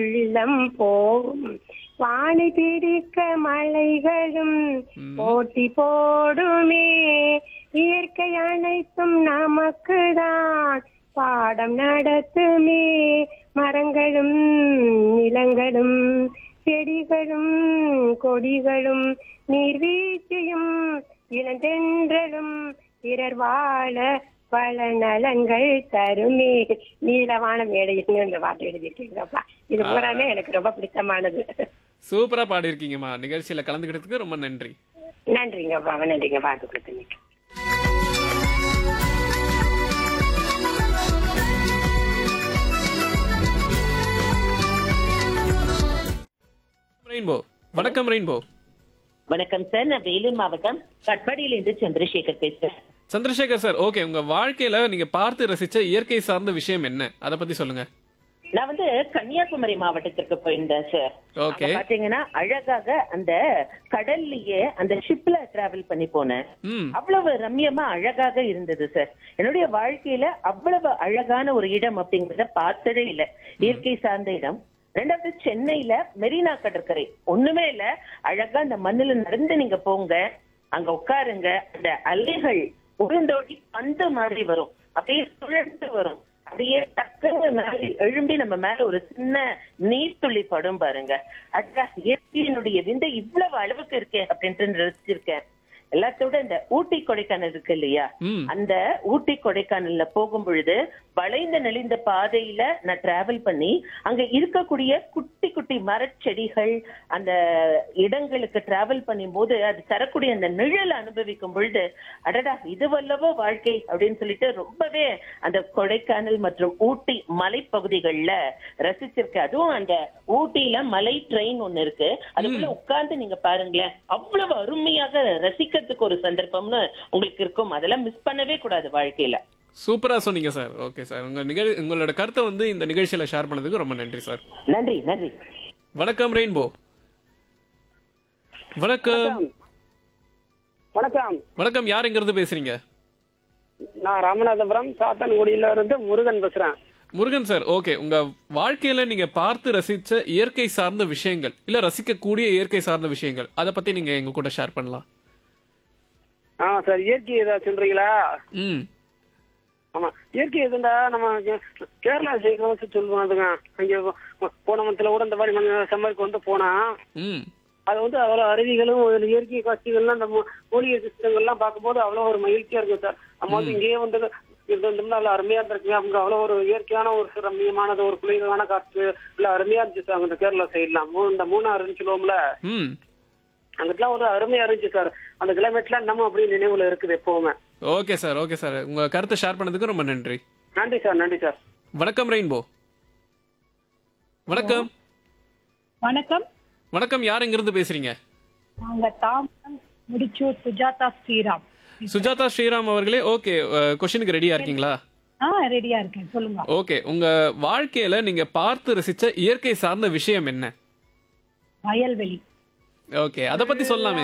உள்ளம் போகும் வாணி பிடிக்க மலைகளும் போட்டி போடுமே இயற்கை அனைத்தும் நமக்குதான் பாடம் நடத்துமே மரங்களும் நிலங்களும் செடிகளும் கொடிகளும் நீர்வீழ்ச்சியும் இளந்தென்றலும் பிறர் வாழ பல நலன்கள் தருமே நீலவான மேடைன்னு இந்த பாட்டு எழுதிருக்கீங்கப்பா இது பூராமே எனக்கு ரொம்ப பிடிச்சமானது சூப்பரா பாடியிருக்கீங்கம்மா நிகழ்ச்சியில கலந்துக்கிட்டதுக்கு ரொம்ப நன்றி நன்றிங்கப்பா நன்றிங்க பாட்டு கொடுத்தீங்க ரெயின்போ வணக்கம் ரெயின்போ வணக்கம் சார் நான் வேலூர் மாவட்டம் கட்பாடியிலிருந்து சந்திரசேகர் பேசுறேன் சந்திரசேகர் சார் ஓகே உங்க வாழ்க்கையில நீங்க பார்த்து ரசிச்ச இயற்கை சார்ந்த விஷயம் என்ன அத பத்தி சொல்லுங்க நான் வந்து கன்னியாகுமரி மாவட்டத்திற்கு போயிருந்தேன் சார் ஓகே அங்க பாத்தீங்கன்னா அழகாக அந்த கடல்லயே அந்த ஷிப்ல டிராவல் பண்ணி போனேன் ம் அவ்வளவு ரம்யமா அழகாக இருந்தது சார் என்னுடைய வாழ்க்கையில அவ்வளவு அழகான ஒரு இடம் அப்படிங்கறத பார்த்ததே இல்ல இயற்கை சார்ந்த இடம் ரெண்டாவது சென்னையில மெரினா கடற்கரை ஒண்ணுமே இல்ல அழகா அந்த மண்ணுல நடந்து நீங்க போங்க அங்க உட்காருங்க அந்த அலைகள் உருண்டோடி பந்து மாதிரி வரும் அப்படியே சுழன்று வரும் அப்படியே டக்குன்னு மேல எழும்பி நம்ம மேல ஒரு சின்ன நீர்த்துளி படும் பாருங்க அக்கா இயற்கையினுடைய விந்தை இவ்வளவு அளவுக்கு இருக்கே அப்படின்ட்டு ரசிச்சிருக்கேன் எல்லாத்தோட இந்த ஊட்டி கொடைக்கானல் இருக்கு இல்லையா ம் அந்த ஊட்டி கொடைக்கானல்ல போகும் பொழுது வளைந்த நெளிந்த பாதையில நான் டிராவல் பண்ணி அங்க இருக்கக்கூடிய குட்டி குட்டி மரச்செடிகள் அந்த இடங்களுக்கு டிராவல் பண்ணும் போது அது தரக்கூடிய அந்த நிழல் அனுபவிக்கும் பொழுது அடடா இது வல்லவோ வாழ்க்கை அப்படின்னு சொல்லிட்டு ரொம்பவே அந்த கொடைக்கானல் மற்றும் ஊட்டி மலைப்பகுதிகள்ல ரசிச்சிருக்கேன் அதுவும் அந்த ஊட்டியில மலை ட்ரெயின் ஒண்ணு இருக்கு அதுக்குள்ள உட்கார்ந்து நீங்க பாருங்களேன் அவ்வளவு அருமையாக ரசிக்கிறதுக்கு ஒரு சந்தர்ப்பம்னு உங்களுக்கு இருக்கும் அதெல்லாம் மிஸ் பண்ணவே கூடாது வாழ்க்கையில சூப்பரா சொன்னீங்க சார் ஓகே சார் உங்க நிகழ் உங்களோட கருத்தை வந்து இந்த நிகழ்ச்சியில ஷேர் பண்ணதுக்கு ரொம்ப நன்றி சார் நன்றி நன்றி வணக்கம் ரெயின்போ வணக்கம் வணக்கம் வணக்கம் யார் எங்க இருந்து பேசுறீங்க நான் ராமநாதபுரம் சாத்தன்குடியில இருந்து முருகன் பேசுறேன் முருகன் சார் ஓகே உங்க வாழ்க்கையில நீங்க பார்த்து ரசிச்ச இயற்கை சார்ந்த விஷயங்கள் இல்ல ரசிக்கக்கூடிய இயற்கை சார்ந்த விஷயங்கள் அத பத்தி நீங்க எங்க கூட ஷேர் பண்ணலாம் ஆ சார் இயற்கை ஏதாவது சொல்றீங்களா ம் ஆமா இயற்கை எதுண்டா நம்ம கே- கேரளா சைடு சொல்லுவோம் அதுங்க அங்கே போ- போன மந்தில கூட இந்த மாதிரி மங்க- சம்மருக்கு வந்து போனா ம் அது வந்து அவ்வளவு அருவிகளும் ஒரு இயற்கை காட்சிகள்லாம் அந்த மூ- மூலிகை சிஸ்டங்கள்லாம் பார்க்கும்போது அவ்வளவு ஒரு மகிழ்ச்சியா இருக்கும் சார் நம்ம வந்து இங்கேயே வந்து இருந்தோம்னா நல்ல அருமையா இருந்திருக்குங்க அவங்க அவ்வளவு ஒரு இயற்கையான ஒரு ரம்மியமானது ஒரு குளிர்கான காற்று இல்ல அருமையா இருந்துச்சு சார் அந்த கேரளா சைட்லாம் இந்த மூணாறுன்னு சொல்லுவோம்ல ம் அங்கிட்டலாம் ஒரு அருமையா இருந்துச்சு சார் அந்த கிளைமேட்லாம் நம்ம அப்படியே நினைவுல இருக்குது எப்பவுமே ஓகே சார் ஓகே சார் உங்க கருத்தை ஷேர் பண்ணதுக்கு ரொம்ப நன்றி நன்றி சார் நன்றி சார் வணக்கம் ரெயின்போ வணக்கம் வணக்கம் வணக்கம் யார் எங்க இருந்து பேசுறீங்க நாங்க தாமரம் முடிச்சூர் சுஜாதா ஸ்ரீராம் சுஜாதா ஸ்ரீராம் அவர்களே ஓகே கொஸ்டினுக்கு ரெடியா இருக்கீங்களா ஆ ரெடியா இருக்கேன் சொல்லுங்க ஓகே உங்க வாழ்க்கையில நீங்க பார்த்து ரசிச்ச இயற்கை சார்ந்த விஷயம் என்ன வயல்வெளி ஓகே அத பத்தி சொல்லலாமே